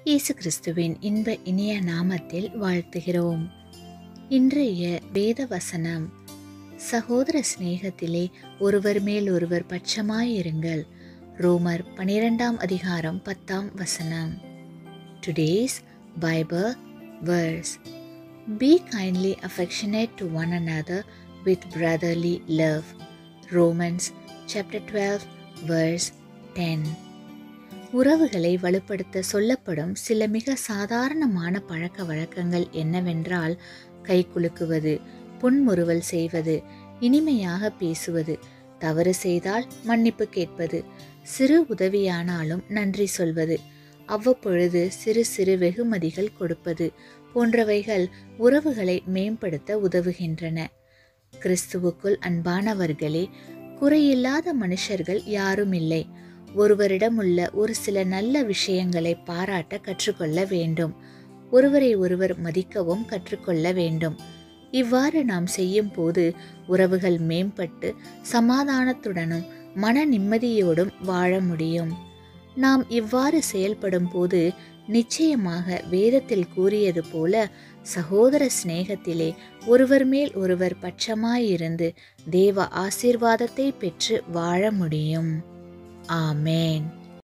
இயேசு கிறிஸ்துவின் இன்ப இனிய நாமத்தில் வாழ்த்துகிறோம் இன்றைய வேத வசனம் சகோதர சிநேகத்திலே ஒருவர் மேல் ஒருவர் பட்சமாயிருங்கள் ரோமர் பனிரெண்டாம் அதிகாரம் பத்தாம் வசனம் today's Bible verse be kindly affectionate to one another with brotherly love Romans chapter twelve verse ten உறவுகளை வலுப்படுத்த சொல்லப்படும் சில மிக சாதாரணமான பழக்க வழக்கங்கள் என்னவென்றால் கை குலுக்குவது புன்முறுவல் செய்வது இனிமையாக பேசுவது தவறு செய்தால் மன்னிப்பு கேட்பது சிறு உதவியானாலும் நன்றி சொல்வது அவ்வப்பொழுது சிறு சிறு வெகுமதிகள் கொடுப்பது போன்றவைகள் உறவுகளை மேம்படுத்த உதவுகின்றன கிறிஸ்துவுக்குள் அன்பானவர்களே குறையில்லாத மனுஷர்கள் யாரும் இல்லை ஒருவரிடம் உள்ள ஒரு சில நல்ல விஷயங்களை பாராட்ட கற்றுக்கொள்ள வேண்டும் ஒருவரை ஒருவர் மதிக்கவும் கற்றுக்கொள்ள வேண்டும் இவ்வாறு நாம் செய்யும் போது உறவுகள் மேம்பட்டு சமாதானத்துடனும் மன நிம்மதியோடும் வாழ முடியும் நாம் இவ்வாறு செயல்படும் போது நிச்சயமாக வேதத்தில் கூறியது போல சகோதர சிநேகத்திலே ஒருவர் மேல் ஒருவர் பட்சமாயிருந்து தேவ ஆசீர்வாதத்தை பெற்று வாழ முடியும் ஆமேன்